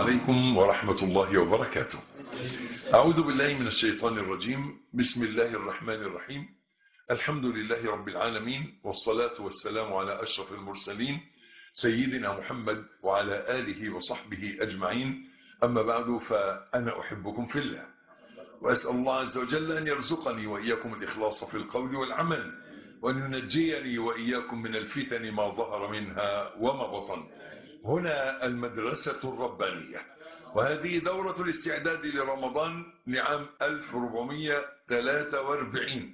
عليكم ورحمة الله وبركاته أعوذ بالله من الشيطان الرجيم بسم الله الرحمن الرحيم الحمد لله رب العالمين والصلاة والسلام على أشرف المرسلين سيدنا محمد وعلى آله وصحبه أجمعين أما بعد فأنا أحبكم في الله وأسأل الله عز وجل أن يرزقني وإياكم الإخلاص في القول والعمل وأن ينجيني وإياكم من الفتن ما ظهر منها وما بطن هنا المدرسة الربانية وهذه دورة الاستعداد لرمضان لعام 1443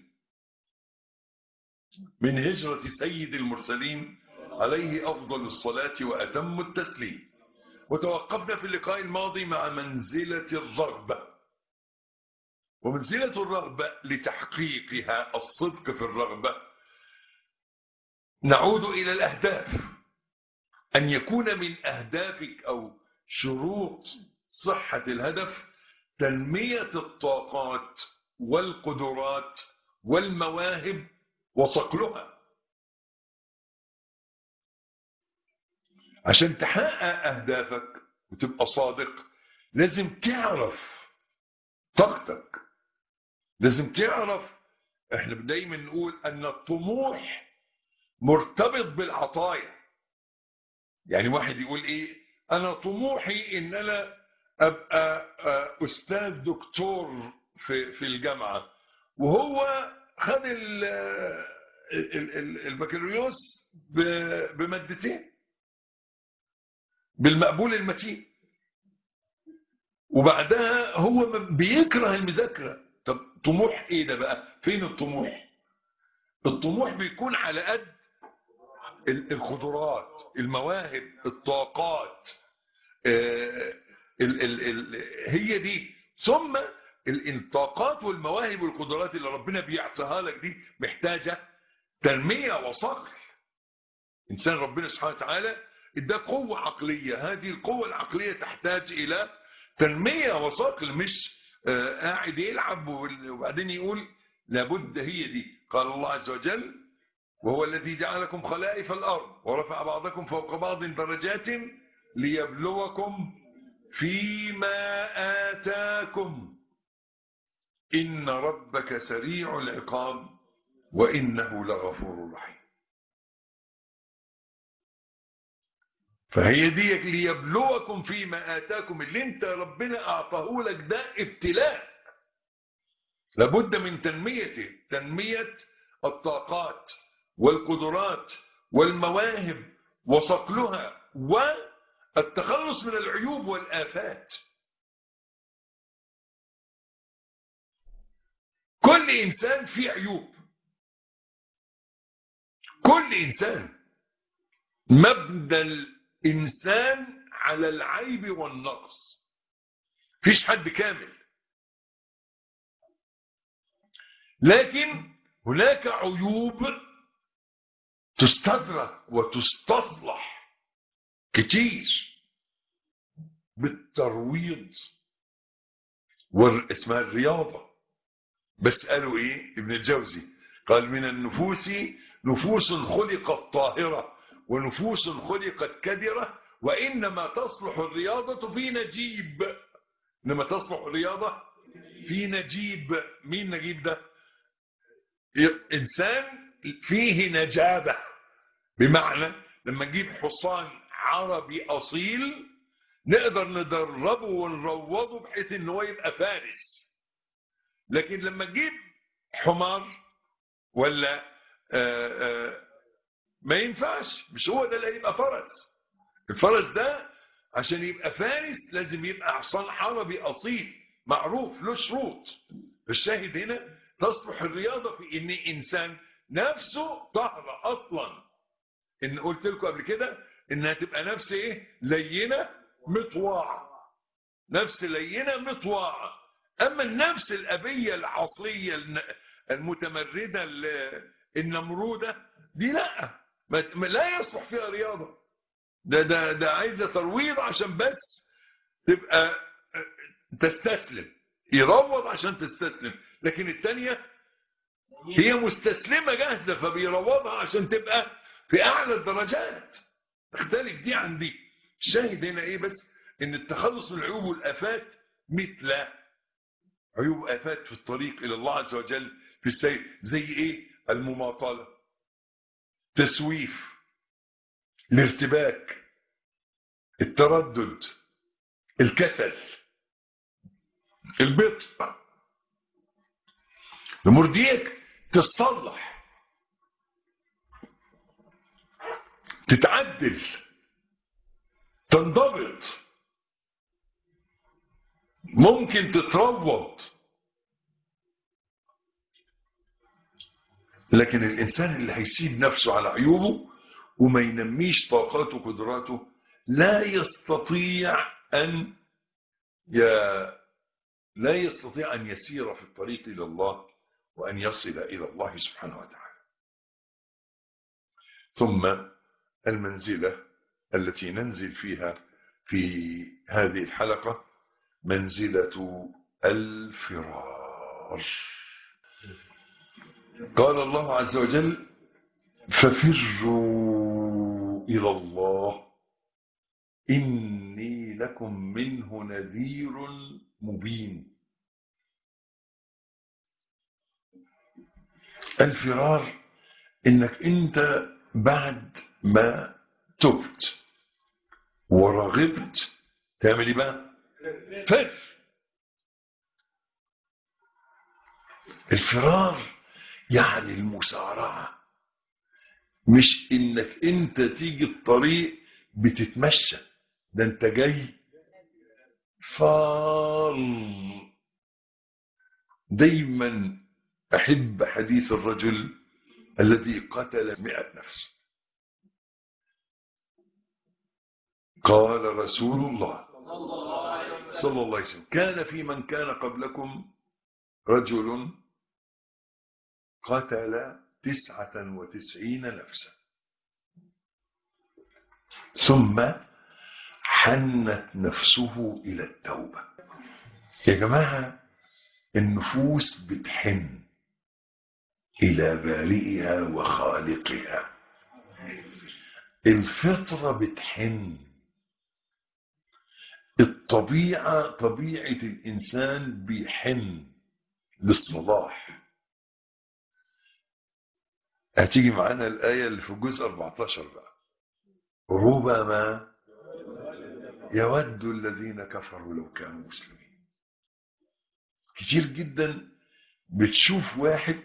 من هجرة سيد المرسلين عليه أفضل الصلاة وأتم التسليم وتوقفنا في اللقاء الماضي مع منزلة الرغبة ومنزلة الرغبة لتحقيقها الصدق في الرغبة نعود إلى الأهداف أن يكون من أهدافك أو شروط صحة الهدف تنمية الطاقات والقدرات والمواهب وصقلها عشان تحقق أهدافك وتبقى صادق لازم تعرف طاقتك لازم تعرف احنا دايما نقول ان الطموح مرتبط بالعطايا يعني واحد يقول ايه انا طموحي ان انا ابقى استاذ دكتور في في الجامعه وهو خد البكالوريوس بمادتين بالمقبول المتين وبعدها هو بيكره المذاكره طب طموح ايه ده بقى فين الطموح الطموح بيكون على قد القدرات المواهب الطاقات ال ال ال هي دي ثم الطاقات والمواهب والقدرات اللي ربنا بيعطيها لك دي محتاجه تنميه وصقل انسان ربنا سبحانه وتعالى اداه قوه عقليه هذه القوه العقليه تحتاج الى تنميه وصقل مش قاعد يلعب وبعدين يقول لابد هي دي قال الله عز وجل وهو الذي جعلكم خلائف الأرض ورفع بعضكم فوق بعض درجات ليبلوكم فيما آتاكم إن ربك سريع العقاب وإنه لغفور رحيم فهي دي ليبلوكم فيما آتاكم اللي انت ربنا أعطاه لك ده ابتلاء لابد من تنميته تنمية الطاقات والقدرات والمواهب وصقلها والتخلص من العيوب والآفات كل إنسان فيه عيوب كل إنسان مبنى الإنسان على العيب والنقص فيش حد كامل لكن هناك عيوب تستدرك وتستصلح كتير بالترويض اسمها الرياضة بس قالوا ايه ابن الجوزي قال من النفوس نفوس خلقت طاهرة ونفوس خلقت كدرة وإنما تصلح الرياضة في نجيب إنما تصلح الرياضة في نجيب مين نجيب ده إنسان فيه نجابة بمعنى لما نجيب حصان عربي أصيل نقدر ندربه ونروضه بحيث ان هو يبقى فارس لكن لما نجيب حمار ولا آآ آآ ما ينفعش مش هو ده اللي هيبقى فرس الفرس ده عشان يبقى فارس لازم يبقى حصان عربي أصيل معروف له شروط الشاهد هنا تصلح الرياضة في ان انسان نفسه طهرة اصلا ان قلت لكم قبل كده انها تبقى نفس ايه لينة مطواعة نفس لينة مطواعة اما النفس الابية العصرية المتمردة النمرودة دي لا لا يصلح فيها رياضة ده ده ده عايزة ترويض عشان بس تبقى تستسلم يروض عشان تستسلم لكن الثانية هي مستسلمة جاهزة فبيروضها عشان تبقى في أعلى الدرجات تختلف دي عن دي الشاهد هنا إيه بس ان التخلص من العيوب والافات مثل عيوب افات في الطريق الى الله عز وجل في السير زي ايه المماطله تسويف الارتباك التردد الكسل البطء الامور ديك تتصلح تتعدل تنضبط ممكن تتروض لكن الانسان اللي هيسيب نفسه على عيوبه وما ينميش طاقاته وقدراته لا يستطيع ان ي... لا يستطيع ان يسير في الطريق الى الله وان يصل الى الله سبحانه وتعالى ثم المنزله التي ننزل فيها في هذه الحلقه منزله الفرار قال الله عز وجل ففروا الى الله اني لكم منه نذير مبين الفرار انك انت بعد ما تبت ورغبت تعمل ايه بقى فر الفرار يعني المسارعة مش انك انت تيجي الطريق بتتمشى ده انت جاي فار دايما احب حديث الرجل الذي قتل مئة نفس قال رسول الله صلى الله عليه وسلم كان في من كان قبلكم رجل قتل تسعة وتسعين نفسا ثم حنت نفسه إلى التوبة يا جماعة النفوس بتحن إلى بارئها وخالقها الفطرة بتحن الطبيعة طبيعة الإنسان بيحن للصلاح هتيجي معانا الآية اللي في الجزء 14 بقى ربما يود الذين كفروا لو كانوا مسلمين كتير جدا بتشوف واحد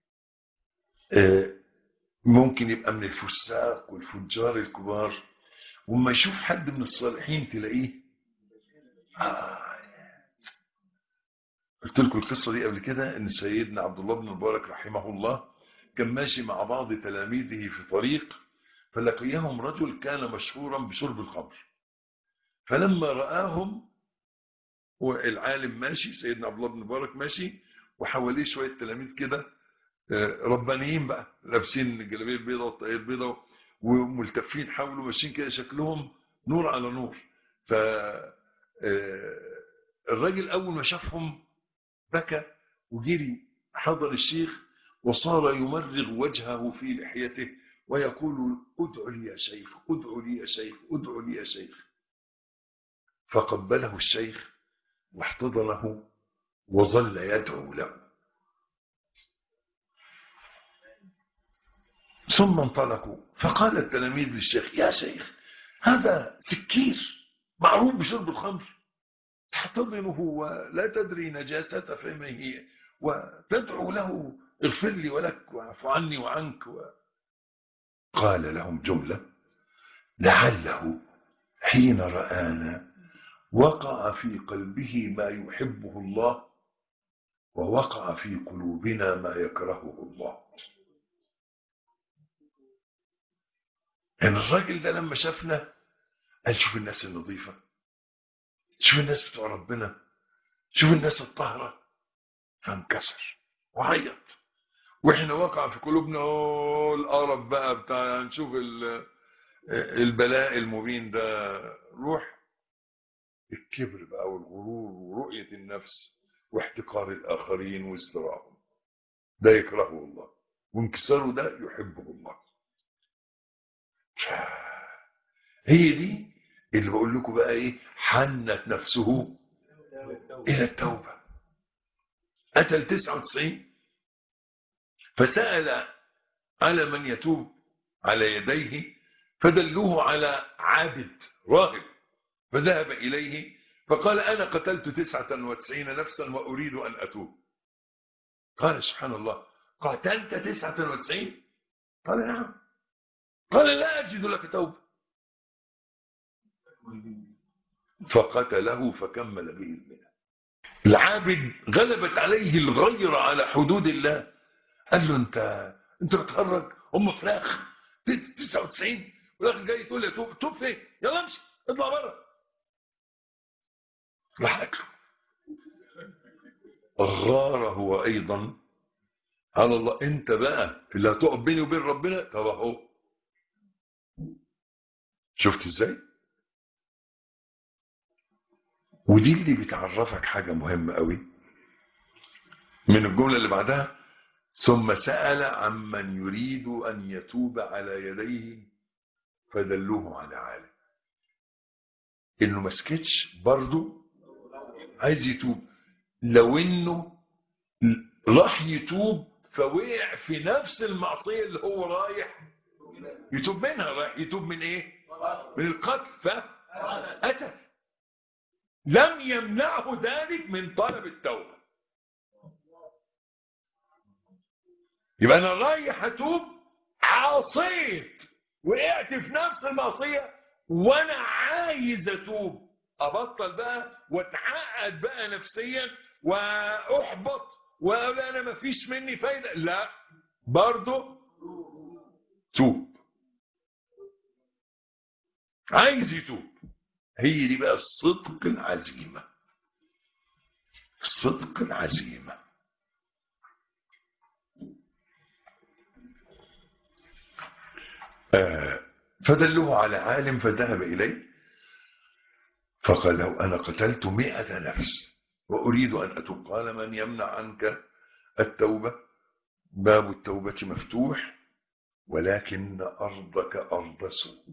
ممكن يبقى من الفساق والفجار الكبار وما يشوف حد من الصالحين تلاقيه آه. قلت لكم القصة دي قبل كده ان سيدنا عبد الله بن المبارك رحمه الله كان ماشي مع بعض تلاميذه في طريق فلقيهم رجل كان مشهورا بشرب الخمر فلما رآهم والعالم ماشي سيدنا عبد الله بن المبارك ماشي وحواليه شوية تلاميذ كده ربانيين بقى لابسين الجلابيه البيضاء والطاقية البيضاء وملتفين حوله ماشيين كده شكلهم نور على نور ف الراجل أول ما شافهم بكى وجري حضر الشيخ وصار يمرغ وجهه في لحيته ويقول ادعوا لي يا شيخ ادعوا لي يا شيخ ادعوا لي يا شيخ فقبله الشيخ واحتضنه وظل يدعو له ثم انطلقوا فقال التلاميذ للشيخ يا شيخ هذا سكير معروف بشرب الخمر تحتضنه ولا تدري نجاسته فما هي وتدعو له اغفر لي ولك واعف عني وعنك و... قال لهم جملة لعله حين رآنا وقع في قلبه ما يحبه الله ووقع في قلوبنا ما يكرهه الله يعني الراجل ده لما شافنا قال شوف الناس النظيفة شوف الناس بتوع ربنا شوف الناس الطاهرة فانكسر وعيط واحنا وقع في قلوبنا القرف بقى بتاع نشوف البلاء المبين ده روح الكبر بقى والغرور ورؤية النفس واحتقار الآخرين وازدراءهم ده يكرهه الله وانكساره ده يحبه الله هي دي اللي بقول لكم بقى ايه حنت نفسه الى التوبه اتى ال 99 فسال على من يتوب على يديه فدلوه على عابد راهب فذهب اليه فقال انا قتلت 99 نفسا واريد ان اتوب قال سبحان الله قتلت 99 قال نعم قال لا اجد لك توبه فقتله فكمل به المئة العابد غلبت عليه الغيرة على حدود الله قال له انت انت بتهرج هم فراخ 99 والاخر جاي تقول لي توب توب فين يلا امشي اطلع بره راح اكله غار هو ايضا على الله انت بقى اللي هتقف بيني وبين ربنا طب اهو شفت ازاي ودي اللي بتعرفك حاجة مهمة قوي من الجملة اللي بعدها ثم سأل عمن يريد أن يتوب على يديه فدلوه على عالم انه ما سكتش برضه عايز يتوب لو انه راح يتوب فوقع في نفس المعصية اللي هو رايح يتوب منها رايح يتوب من ايه من القتل فأتى لم يمنعه ذلك من طلب التوبة يبقى انا رايح اتوب عصيت وقعت في نفس المعصية وانا عايز اتوب ابطل بقى واتعقد بقى نفسيا واحبط واقول انا ما فيش مني فايدة لا برضه توب عايز يتوب هي دي بقى الصدق العزيمة الصدق العزيمة آه فدلوه على عالم فذهب إليه فقال له أنا قتلت مئة نفس وأريد أن أتوب قال من يمنع عنك التوبة باب التوبة مفتوح ولكن أرضك أرض سوء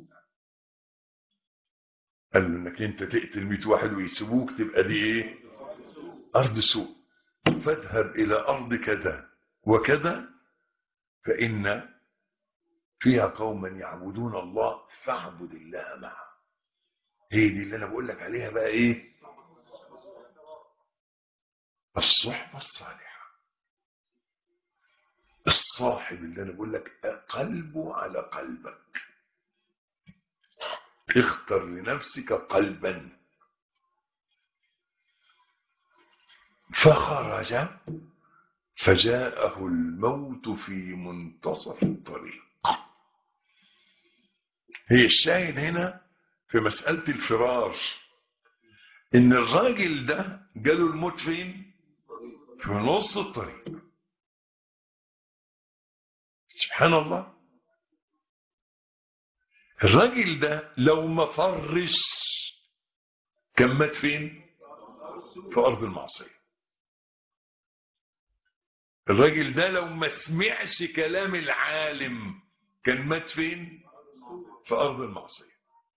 قال له انك انت تقتل 100 واحد ويسيبوك تبقى دي ايه ارض سوء فاذهب الى ارض كذا وكذا فان فيها قوما يعبدون الله فاعبد الله معه هي دي اللي انا بقول لك عليها بقى ايه الصحبه الصالحه الصاحب اللي انا بقول لك قلبه على قلبك اختر لنفسك قلبا فخرج فجاءه الموت في منتصف الطريق هي الشاهد هنا في مسألة الفرار ان الراجل ده جاله الموت فين في نص الطريق سبحان الله الراجل ده لو ما فرش كان مات فين في ارض المعصيه الراجل ده لو ما سمعش كلام العالم كان مات فين في ارض المعصيه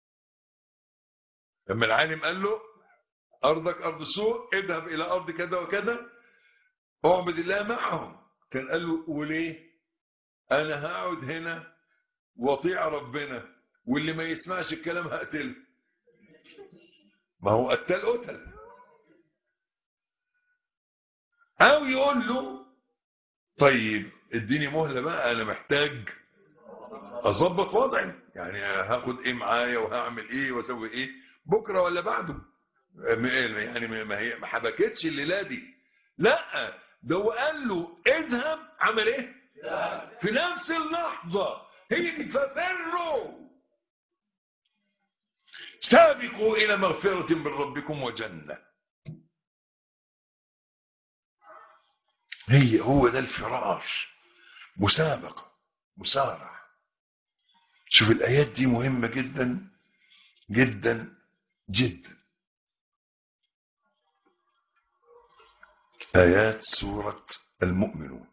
لما العالم قال له ارضك ارض سوء اذهب الى ارض كذا وكذا اعبد الله معهم كان قال له وليه انا هقعد هنا واطيع ربنا واللي ما يسمعش الكلام هقتله ما هو قتل قتل او يقول له طيب اديني مهله بقى انا محتاج اظبط وضعي يعني هاخد ايه معايا وهعمل ايه واسوي ايه بكره ولا بعده يعني ما هي ما حبكتش الليله دي لا ده هو قال له اذهب عمل ايه في نفس اللحظه هي دي ففروا سابقوا إلى مغفرة من ربكم وجنة هي هو ده الفرار مسابقة مسارع شوف الآيات دي مهمة جدا جدا جدا آيات سورة المؤمنون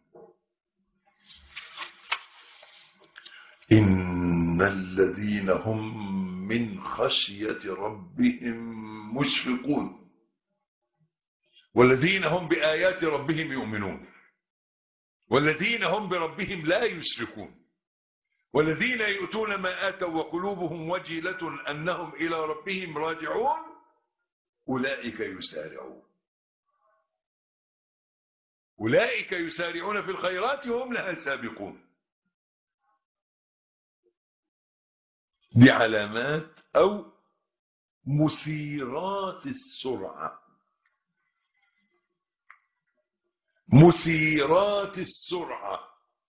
إن الذين هم من خشية ربهم مشفقون والذين هم بآيات ربهم يؤمنون والذين هم بربهم لا يشركون والذين يؤتون ما آتوا وقلوبهم وجلة أنهم إلى ربهم راجعون أولئك يسارعون أولئك يسارعون في الخيرات وهم لها سابقون دي علامات أو مثيرات السرعة مثيرات السرعة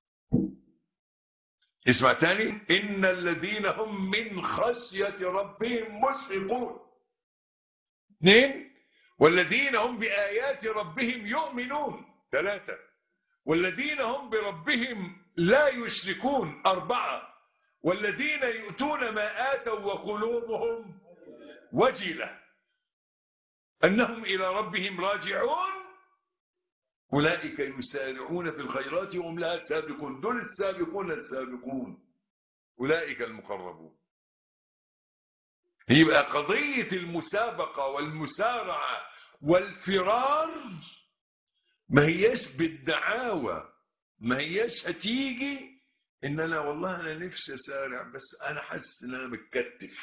اسمع تاني إن الذين هم من خشية ربهم مشفقون اثنين والذين هم بآيات ربهم يؤمنون ثلاثة والذين هم بربهم لا يشركون أربعة والذين يؤتون ما آتوا وقلوبهم وجلة أنهم إلى ربهم راجعون أولئك يسارعون في الخيرات وهم لها سابقون دول السابقون السابقون أولئك المقربون يبقى قضية المسابقة والمسارعة والفرار ما هياش بالدعاوى ما هياش هتيجي ان انا والله انا نفسي اسارع بس انا حاسس ان انا متكتف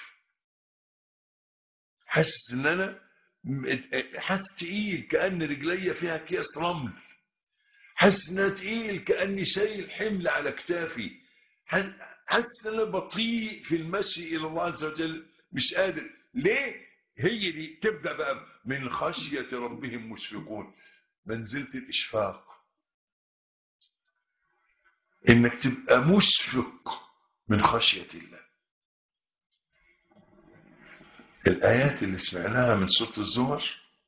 حاسس ان انا حاسس تقيل كان رجليا فيها اكياس رمل حاسس ان انا تقيل كاني شايل حمل على كتافي حاسس ان انا بطيء في المشي الى الله عز وجل مش قادر ليه هي دي تبدا بقى من خشيه ربهم مشفقون منزله الاشفاق انك تبقى مشفق من خشيه الله الآيات اللي سمعناها من سورة الزمر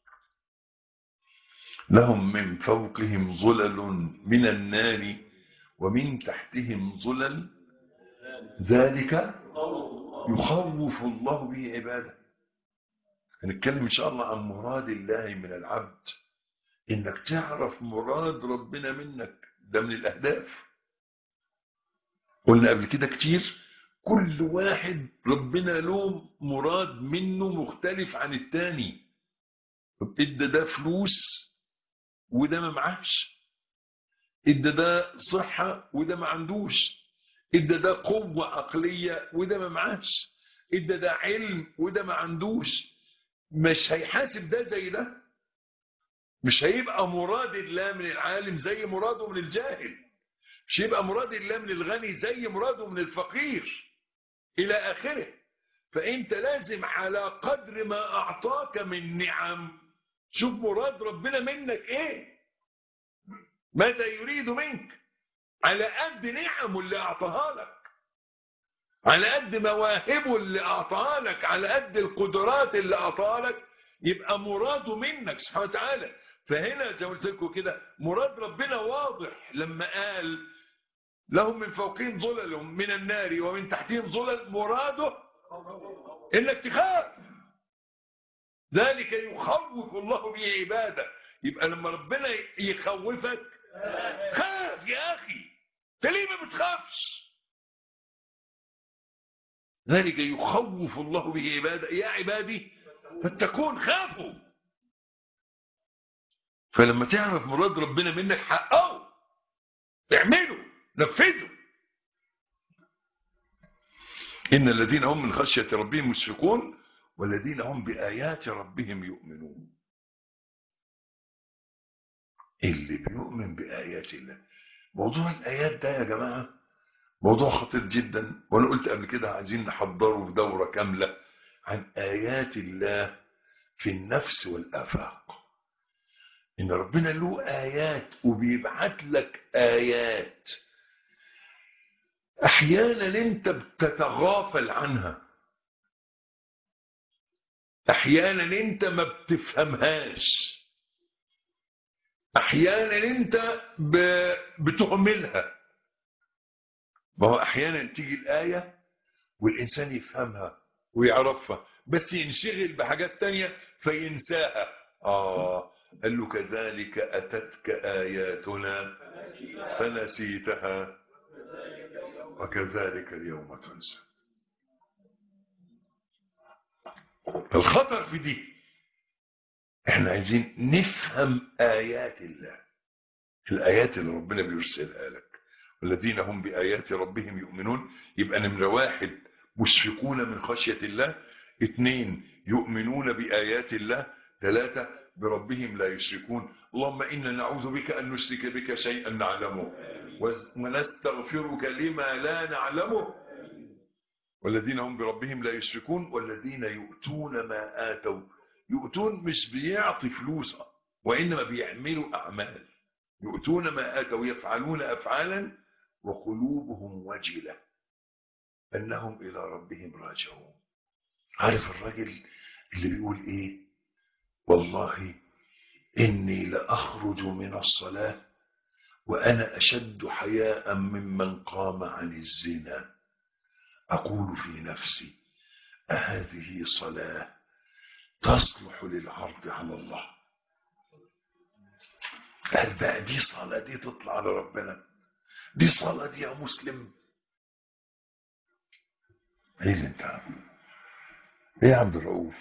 لهم من فوقهم ظلل من النار ومن تحتهم ظلل ذلك يخوف الله به عباده هنتكلم إن شاء الله عن مراد الله من العبد إنك تعرف مراد ربنا منك ده من الأهداف قلنا قبل كده كتير كل واحد ربنا له مراد منه مختلف عن التاني ادى ده فلوس وده ما معهش ادى ده صحة وده ما عندوش ادى ده قوة عقلية وده ما معهش ادى ده علم وده ما عندوش مش هيحاسب ده زي ده مش هيبقى مراد الله من العالم زي مراده من الجاهل مش هيبقى مراد الله من الغني زي مراده من الفقير إلى آخره فأنت لازم على قدر ما أعطاك من نعم شوف مراد ربنا منك إيه ماذا يريد منك على قد نعمه اللي أعطاها لك على قد مواهبه اللي أعطاها لك على قد القدرات اللي أعطاها لك يبقى مراده منك سبحانه وتعالى فهنا زي ما قلت لكم كده مراد ربنا واضح لما قال لهم من فوقهم ظلل من النار ومن تحتهم ظلل مراده انك تخاف ذلك يخوف الله به عباده يبقى لما ربنا يخوفك خاف يا اخي انت ليه ما بتخافش ذلك يخوف الله به عباده يا عبادي فاتقون خافوا فلما تعرف مراد ربنا منك حقه اعمله نفذوا إن الذين هم من خشية ربهم مشفقون والذين هم بآيات ربهم يؤمنون اللي بيؤمن بآيات الله موضوع الآيات ده يا جماعة موضوع خطير جدا وأنا قلت قبل كده عايزين نحضره في دورة كاملة عن آيات الله في النفس والآفاق إن ربنا له آيات وبيبعت لك آيات احيانا انت بتتغافل عنها احيانا انت ما بتفهمهاش احيانا انت بتهملها ما هو احيانا تيجي الايه والانسان يفهمها ويعرفها بس ينشغل بحاجات تانية فينساها اه قال له كذلك اتتك اياتنا فنسيتها وكذلك اليوم تنسى الخطر في دي احنا عايزين نفهم آيات الله الآيات اللي ربنا بيرسلها لك والذين هم بآيات ربهم يؤمنون يبقى نمرة واحد مشفقون من خشية الله اثنين يؤمنون بآيات الله ثلاثة بربهم لا يشركون اللهم إنا نعوذ بك أن نشرك بك شيئا نعلمه ونستغفرك لما لا نعلمه والذين هم بربهم لا يشركون والذين يؤتون ما آتوا يؤتون مش بيعطي فلوس وإنما بيعملوا أعمال يؤتون ما آتوا يفعلون أفعالا وقلوبهم وجلة أنهم إلى ربهم راجعون عارف الراجل اللي بيقول إيه والله إني لأخرج من الصلاة وأنا أشد حياء ممن قام عن الزنا أقول في نفسي أهذه صلاة تصلح للعرض على الله قال بقى دي صلاة دي تطلع على ربنا دي صلاة دي يا مسلم ايه اللي انت عامله ايه يا عبد الرؤوف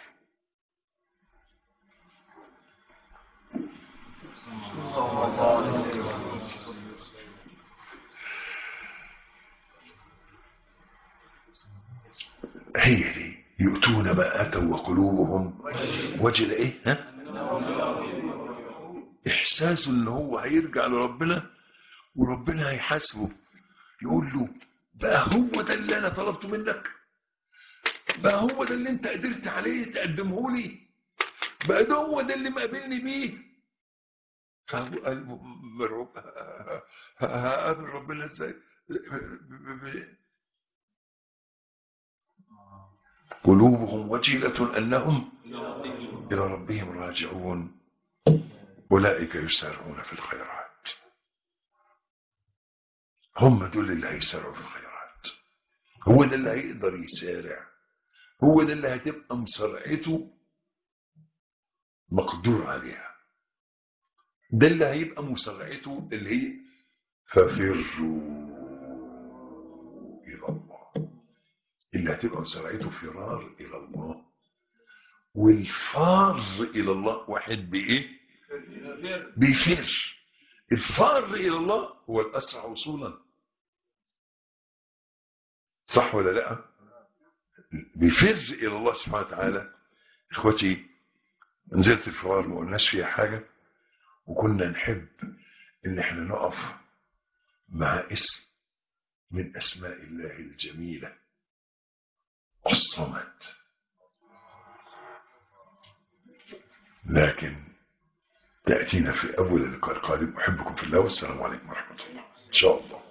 هي دي يؤتون ما اتوا وقلوبهم وجل ايه ها احساسه ان هو هيرجع لربنا وربنا هيحاسبه يقول له بقى هو ده اللي انا طلبته منك بقى هو ده اللي انت قدرت عليه تقدمه لي بقى ده هو ده اللي مقابلني بيه فهو قلبه مرعوب هقابل ربنا ازاي قلوبهم وجلة انهم الى ربهم راجعون اولئك يسارعون في الخيرات هم دول اللي هيسارعوا في الخيرات هو ده اللي هيقدر يسارع هو ده اللي هتبقى مسرعته مقدور عليها ده اللي هيبقى مسرعته اللي هي ففروا إلى الله اللي هتبقى مسرعته فرار إلى الله والفار إلى الله واحد بإيه بيفر الفار إلى الله هو الأسرع وصولا صح ولا لا بيفر إلى الله سبحانه وتعالى إخوتي نزلت الفرار ما قلناش فيها حاجة وكنا نحب إن احنا نقف مع اسم من أسماء الله الجميلة الصمد لكن تأتينا في أول اللقاء القادم أحبكم في الله والسلام عليكم ورحمة الله إن شاء الله